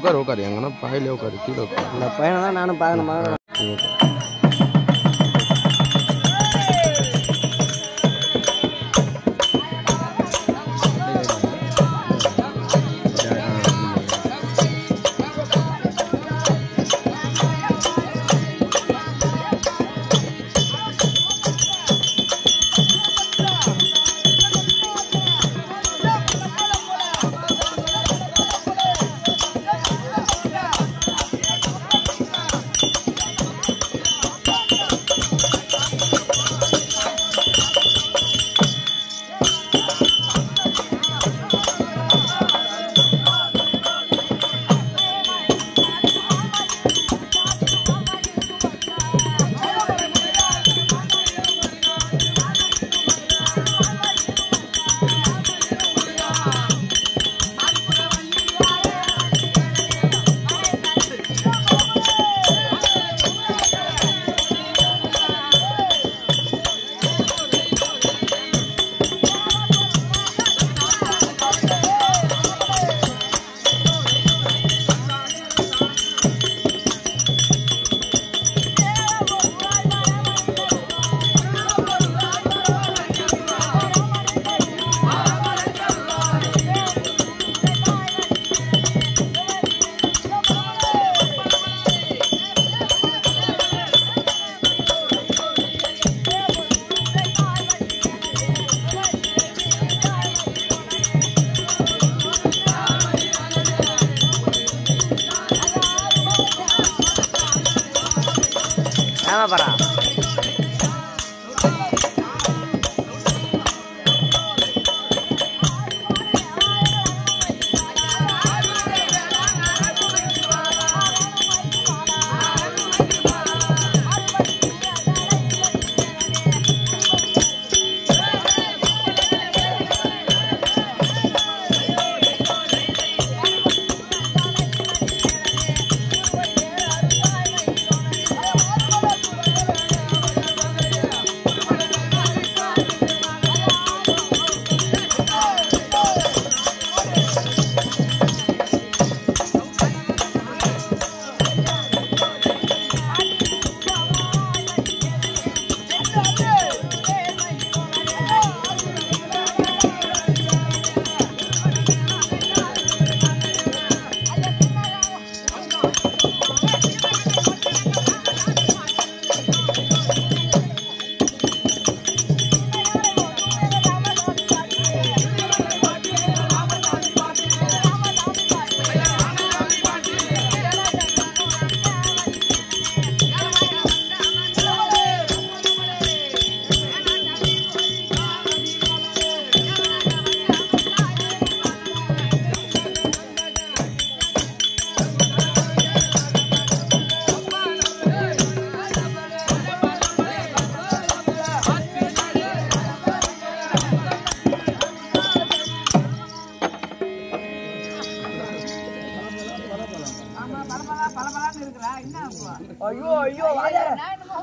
உட்காரு உட்காரு எங்கன்னா பாயிலே உட்காரு கீழே உட்காரு இந்த பையனை தான் நானும் பார்க்கணும் நீ உட்காரு. ஏமாப்படா ஐயோ ஐயோ வாத்தியாரே.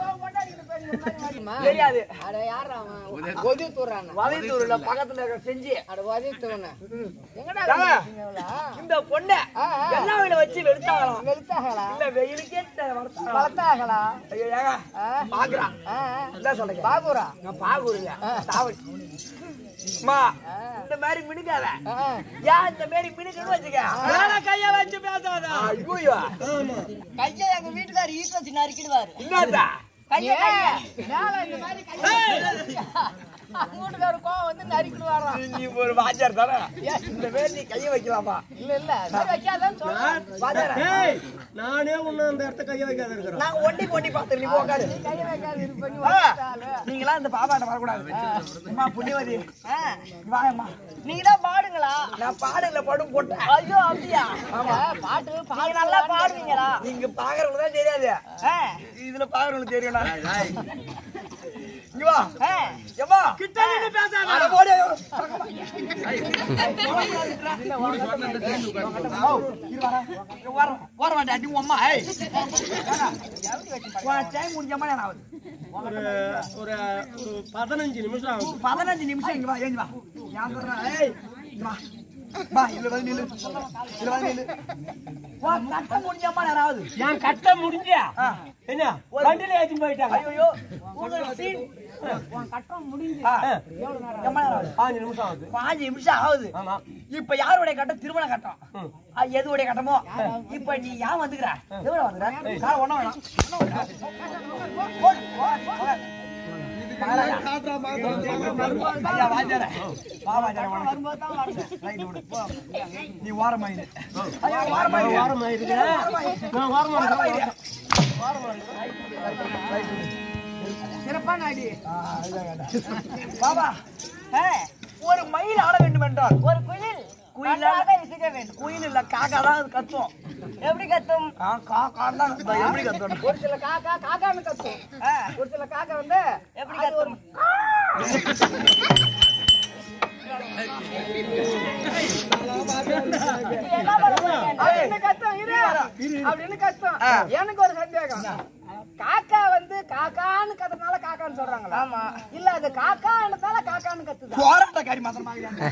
தெரியாது அட யார் அவன் ஒதி தூரான வலைத்தூர்ல பக்கத்துல இருக்க செஞ்சு அட ஒதி தூரான எங்கடா ஏங்க, இருக்கீங்களா? இந்த பொண்ணை ஆ, ஆ. எல்லா வீட வச்சு வெளுத்தாங்களாம் வெளுத்தாகளா இல்ல வெயிலுக்கே த- வளர்த்தாங்களாம். வளர்த்தாகளா ஐயோ ஏங்க ஆ, பாக்குறான் ஆ, ஆ. என்ன சொல்றீங்க பாபுரா நான் பாகூர் இல்ல ஆ. தாவடி அம்மா ஆ. இந்த மாதிரி மினுக்காத ஆ, ஆ. ஏன் இந்த மாதிரி மினுக்குன்னு வச்சுக்க வேலை கைய வச்சு பேசாத ஐயோ கையை எங்க வீட்டுக்காரர் ஈட்டு வச்சு நறுக்கிடுவாரு என்னதா கையை கையை. மேல இந்த மாதிரி கையை வீட்டுக்காரர் கோவம் வந்து நறுக்கிடுவாராம் நீ ஒரு வாத்தியார் தானே இந்த மாதிரி நீ கையை வைக்கலாமா இல்ல இல்ல இந்த மாதிரி வைக்காதன்னு சொல்றேன் வாத்தியாரா ஏய் நானே உன்ன அந்த இடத்த கைய வைக்காத இருக்கிறேன் நான் ஒண்டி ஒண்டி பாத்து நீ போகாது நீ கையை வைக்காது இது பண்ணி ஆ, வச்சுட்டாலு. நீங்களாம் இந்த பாப்பாட்ட வரக்கூடாது அம்மா புண்ணியவதி ஆ, வாயம்மா நீங்க தான் பாடுங்களா நான் பாடல படும் போட்டேன் ஐயோ அப்படியா ஆ, பாட்டு பாடு நல்லா பாடுவீங்களா நீங்க பாக்குறவங்களுக்கு தான் தெரியாது ஆ, இதுல பாக்குறவங்களுக்கு தெரியும்டா இங்க வா ஆ. ஏம்மா கிட்ட நின்னு பேசாத அட போடு வர மாட்டேன் அடி உன் அம்மா ஏய் டைம் முடிஞ்சமா நான் ஆகுது ஒரு ஒரு ஒரு பதினஞ்சு நிமிஷம் ஆகும் பதினஞ்சு நிமிஷம் இங்க வா ஏஞ்சி வா நான் சொல்றேன் ஏய் இங்க வா வா இதுல வந்து நில்லு இதுல வந்து நில்லு வா கட்ட முடிஞ்சம்மா யாராவது என் கட்ட முடிஞ்சியா ஆ. என்ன வண்டியில ஏற்றி போயிட்டாங்க ஐயோ உங்க சீன் உன் கட்டம் முடிஞ்சு ஆ, எவ்வளவு நேரம் எம்மா நேரம் ஆகுது பாஞ்சு நிமிஷம் ஆகுது பாஞ்சு நிமிஷம் ஆகுது ஆமா இப்ப யாருடைய கட்டம் திருமண கட்டம் ம். அது எதுவுடைய கட்டமோ இப்ப நீ ஏன் வந்துக்கிற எவ்வளவு வந்துக்கிற கால ஒண்ணா வேணாம் ஒண்ணா வேணாம். போடு, போடு, போடு. காலையா? ஐயா, வாத்தியாரே. வா, வாத்தியாரே, வணக்கம். வரும்போது தான் வரணும். ரைட் விடு, போ. நீ ஓரமா இரு. ஐயா, ஓரமா இரு. வாரமா இருக்குது நான் வாரமா ஓரமா இரு. சிறப்பான அடி ஆ, இதான் கேட்டேன். பாபா ஒரு மயில் ஆட வேண்டும் என்றால் ஒரு குயில் குயிலால- நன்றாக இசைக்க வேண்டும் குயில் இல்ல காக்கா தான் அது கத்தும் எப்படி கத்தும் ஆ, காக்கா தான் கத்தும். எப்படி கத்தணும் ஒரு சில காக்கா காக்கான்னு கத்தும் ஆ. ஒரு சில காக்கா வந்து எப்படி அது ஒரு கத்தும் நீ என்ன பண்ண போறீங்க? அப்படின்னு கத்தும் இரு அப்படின்னு கத்தும் ஆ. எனக்கு ஒரு சந்தேகம் காக்கா வந்து காக்கான்னு கத்துறதுனால காக்கான்னு சொல்றாங்களா ஆமா இல்ல அது காக்கான்றதால காக்கான்னு கத்துதா போராட்டக்காரி மாத்திரமா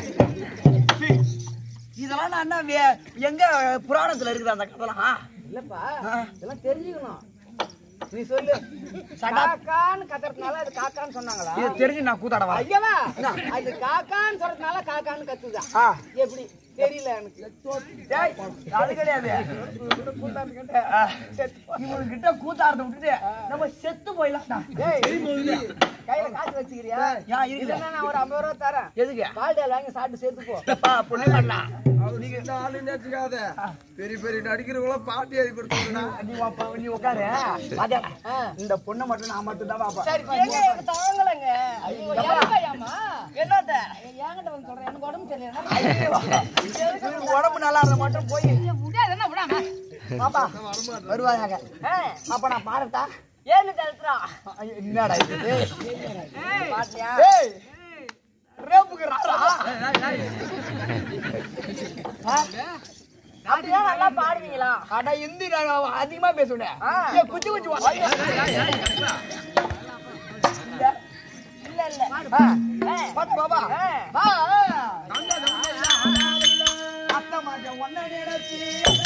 இதெல்லாம் நான் என்ன வே- எங்க புராணத்துல இருக்குது அந்த கதைலாம் இல்லப்பா ஆ. இதெல்லாம் தெரிஞ்சுக்கணும் நீ சொல்லு காக்கான்னு கத்துறதுனால அது காக்கான்னு சொன்னாங்களா இது தெரிஞ்சு நான் கூத்தாடவா ஐயவா அது காக்கான்னு சொல்றதுனால காக்கான்னு கத்துதா ஆ. எப்படி தெரியல எனக்கு டேய், அது கிடையாது ஆ, இவனுக்கு கிட்ட கூத்தாடுறத விட்டுட்டு நம்ம செத்து போயிடலாம்டா ஏய், கையில காசு வச்சுக்கிறியா ஏன் இருக்குது இல்லன்னா நான் ஒரு ஐம்பது ரூபா தரேன் எதுக்கு பால்டால் வாங்கி சாப்பிட்டு சேர்த்து போ அப்பா, புண்ணு பண்ணலாம் நீங்க இந்த ஆளு நினைச்சுக்காத பெரிய பெரிய நடிக்கிறவங்கள பாட்டி எழுதி கொடுத்துருந்தா நீ வாப்பா, நீ உட்காரு வாத்தியாரா, ஆ. இந்த பொண்ணை மட்டும் நான் மட்டும் தான் பாப்பா சரி எங்க எனக்கு தாங்கலங்க ஐயோ ஏங்கய்யாமா என்னத்த என்கிட்ட வந்து சொல்றேன் எனக்கு உடம்பு சரியில்லை ஐயோ, இவனுக்கு உடம்பு நல்லா இருந்தா மட்டும் போய் முடியாதுன்னா விடாம பாப்பா வருவாங்க அப்ப நான் பாடட்டா ஏன்னு தடுத்துறா ஐயோ, என்னடா இது பாத்தியா ஏய் ரேப்புக்கு ராரா அப்படிதான் நல்லா பாடுவீங்களா அட இந்தி நான் அதிகமா பேசுவேன் ஆ. ஏய், குச்சி குச்சி வா. இல்ல. இல்ல இல்ல ஆ. ஆ. பாத்து பாப்பா ஆ. ஆ, ஆ. அத்தை மாட்டேன் ஒன்ன நினைச்சு